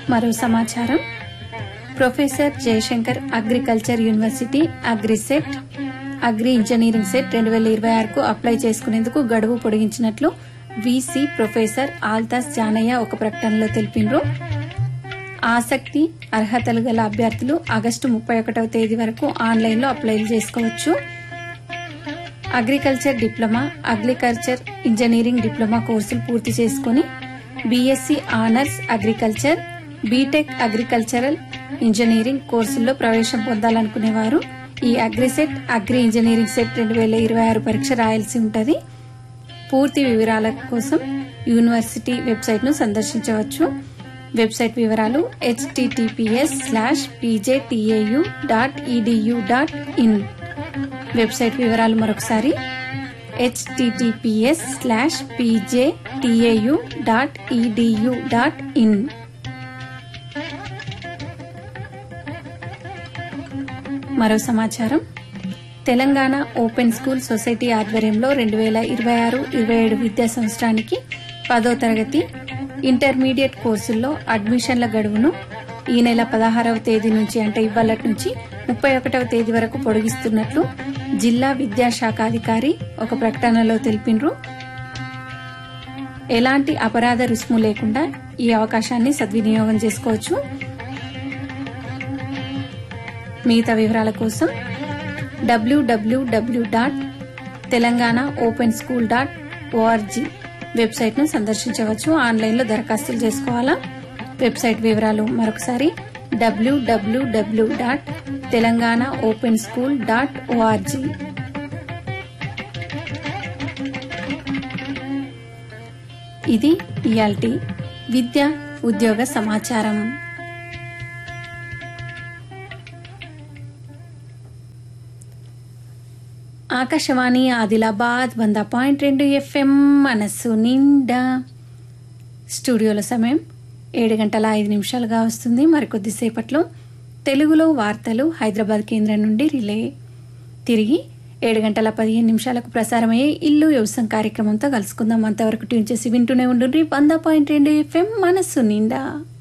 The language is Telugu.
మరో సమాచారం professor Jayashankar agriculture university AGRICET agri engineering CET రెండు వేల ఇరవై ఆరుకు అప్లై చేసుకునేందుకు గడువు పొడిగించినట్లు వీసీ ప్రొఫెసర్ ఆల్తాస్ జానయ్య ఒక ప్రకటనలో తెలిపినరు ఆసక్తి అర్హతలు గల అభ్యర్థులు ఆగస్టు ముప్పై ఒకటవ తేదీ వరకు ఆన్లైన్లో అప్లై చేసుకోవచ్చు agriculture diploma agriculture engineering diploma కోర్సులు పూర్తి చేసుకుని BSc honours agriculture B Tech agricultural engineering కోర్సుల్లో ప్రవేశం పొందాలనుకునేవారు ఈ అగ్రిసెట్ అగ్రి ఇంజనీరింగ్ సెట్ రెండు వేల ఇరవై ఆరు పరీక్ష రాయాల్సి ఉంటుంది పూర్తి వివరాల కోసం యూనివర్సిటీ వెబ్సైట్ ను సందర్శించవచ్చు వెబ్సైట్ వివరాలు HTTPS slash PJTAU dot EDU dot in website వివరాలు మరొకసారి HTTPS slash PJTAU dot EDU dot in మరో సమాచారం తెలంగాణ ఓపెన్ స్కూల్ సొసైటీ ఆధ్వర్యంలో రెండు వేల ఇరవై ఆరు ఇరవై ఏడు విద్యా సంవత్సరానికి పదో తరగతి ఇంటర్మీడియట్ కోర్సుల్లో అడ్మిషన్ల గడువును ఈ నెల పదహారవ తేదీ నుంచి అంటే ఇవాళటి నుంచి ముప్పై ఒకటవ తేదీ వరకు పొడిగిస్తున్నట్లు జిల్లా విద్యాశాఖ అధికారి ఒక ప్రకటనలో తెలిపినరు ఎలాంటి అపరాధ రుసుము లేకుండా ఈ అవకాశాన్ని సద్వినియోగం చేసుకోవచ్చు మిగతా వివరాల కోసం WWW dot Telangana open school dot ORG website ను సందర్శించవచ్చు ఆన్లైన్లో దరఖాస్తులు చేసుకోవాలా వెబ్సైట్ వివరాలు మరొకసారి WWW dot Telangana open school dot ORG ఇది ఇయాల్టి విద్య ఉద్యోగ సమాచారం ఆకాశవాణి ఆదిలాబాద్ వంద పాయింట్ రెండు ఎఫ్ఎం మనస్సు నిండా స్టూడియోలో సమయం ఏడు గంటల ఐదు నిమిషాలుగా వస్తుంది మరికొద్దిసేపట్లో తెలుగులో వార్తలు హైదరాబాద్ కేంద్రం నుండి రిలే తిరిగి ఏడు గంటల పదిహేను నిమిషాలకు ప్రసారమయ్యే ఇల్లు వ్యవసాయం కార్యక్రమంతో కలుసుకుందాం అంతవరకు ట్యూన్ చేసి వింటూనే ఉండండి వంద పాయింట్ రెండు ఎఫ్ఎం మనస్సు నిండా